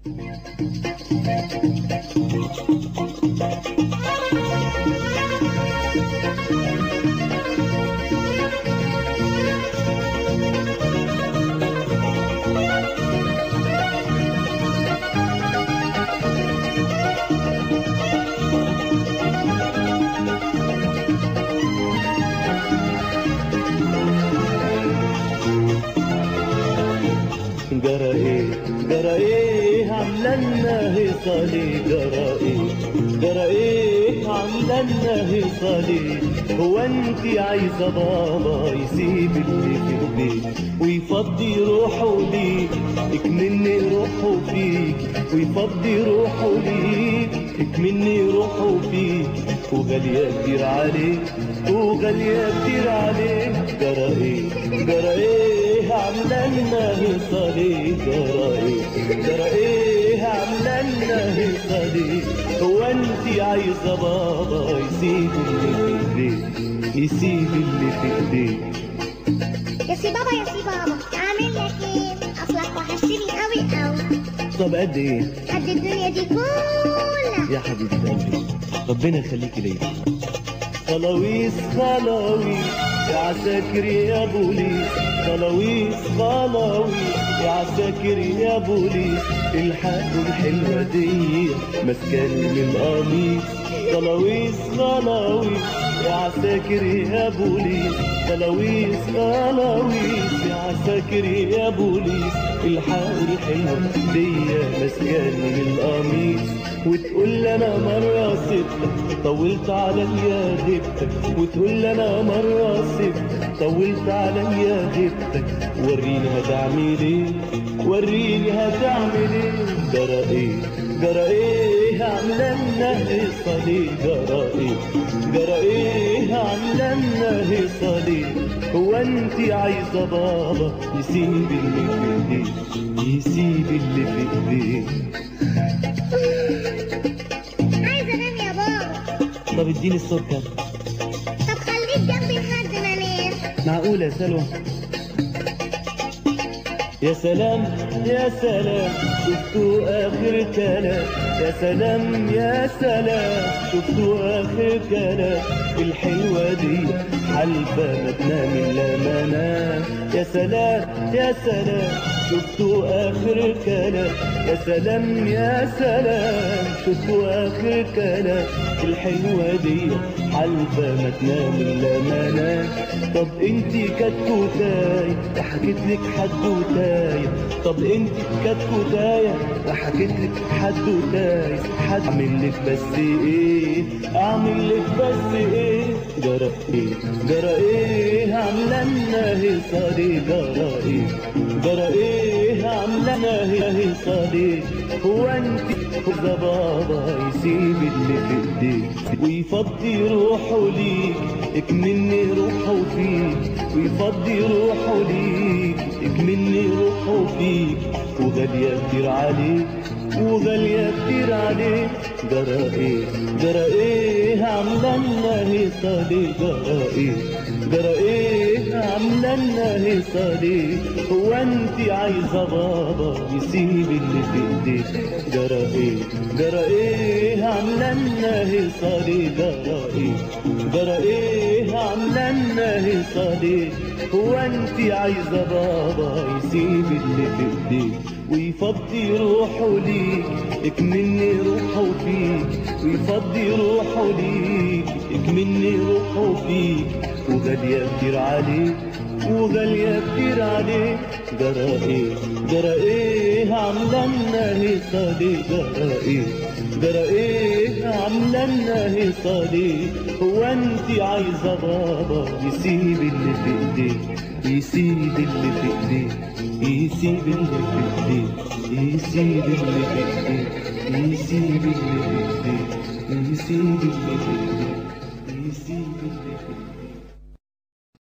جرى ايه جرى ايه عامله لنا هيصالي جرى ايه جرى ايه عامله لنا هيصالي هو انت عايزه بابا يسيب اللي في ايديه ويفضي روحه ليك اكملني روحه فيك ويفضي روحه ليك اكملني روحه فيك وغالية كتير عليك وغالية كتير عليك جرى ايه جرى ايه عامله لنا هيصالي جرى ايه جرى ايه عامله لنا هيصالي هو انت عايزه بابا يسيب اللي في ايديه يسيب اللي في ايديه يا سي بابا يا سي بابا اعمل لك ايه اصلك وحشتني قوي قوي طب قد ايه قد الدنيا دي كلها يا حبيبة قلبي ربنا يخليكي ليا خلاويص خلاويص يا عساكر يا بوليس خلاويص خلاويص يا عساكر يا بوليس الحقوا الحلوة دي مسكاني من القميص خلاويص خلاويص يا عساكر يا بوليس خلاويص خلاويص يا عساكر يا بوليس الحقوا الحلوة دي مسكاني من القميص وتقول لي انا مرة سبتك طولت عليا غيبتك وتقول لي انا مرة سبتك طولت عليا غيبتك وريني هتعمل ايه وريني هتعمل ايه جرى ايه جرى ايه عامله لنا هيصه ليه جرى ايه جرى ايه عامله لنا هيصه ليه هو انت عايزه بابا يسيب اللي في ايديه يسيب اللي في ايديه عايزه انام يا بابا طب اديني السكر طب خليك جنبي لحد ما انام معقولة يا سلوى يا سلام يا سلام شفتوا آخر كلام يا سلام يا سلام شفتوا آخر كلام الحلوة دي حلفة ما تنام إلا ما نام يا سلام يا سلام شفتوا آخر كلام يا سلام يا سلام شفتوا آخر كلام الحلوة دي حلفة ما تنام إلا ما نام طب انتي كتكوتاية وحكيت لك حدوتاية طب انتي كتكوتاية وحكيت لك حدوتاية حد اعمل لك بس ايه اعمل لك بس ايه جرى ايه جرى ايه عامله لنا هيصاري جرى ايه جرى ايه عامله لنا هيصاري هو انت خذ بابا يسيب اللي في ايديه ويفضي روحه ليك اكملني روحه فيك ويفضي روحه ليك اكملني روحه فيك وغالية كتير عليك وغالية كتير عليك جرى ايه جرى ايه عاملة لنا هيصة ليه جرى ايه جرى ايه عاملة لنا هيصة ليه هو انت عايزة بابا يسيب اللي في ايديك جرى ايه جرى ايه عاملة لنا هيصة ليه جرى ايه جرى ايه عاملة لنا هيصة ليه هو انت عايزة بابا يسيب اللي في ايديك ويفضي روحه ليك اكملني روحه فيك ويفضي روحه ليك اكملني روحه فيك وغالية كتير عليك وغالية كتير عليك جرى ايه جرى ايه عاملة لنا هيصة ليه جرى ايه جرى ايه عاملة لنا هيصة ليه هو انت عايزة بابا يسيب اللي في ايديه يسيب اللي في ايديه يسيب اللي في ايديه يسيب اللي في ايديه يسيب اللي في ايديه يسيب اللي في ايديه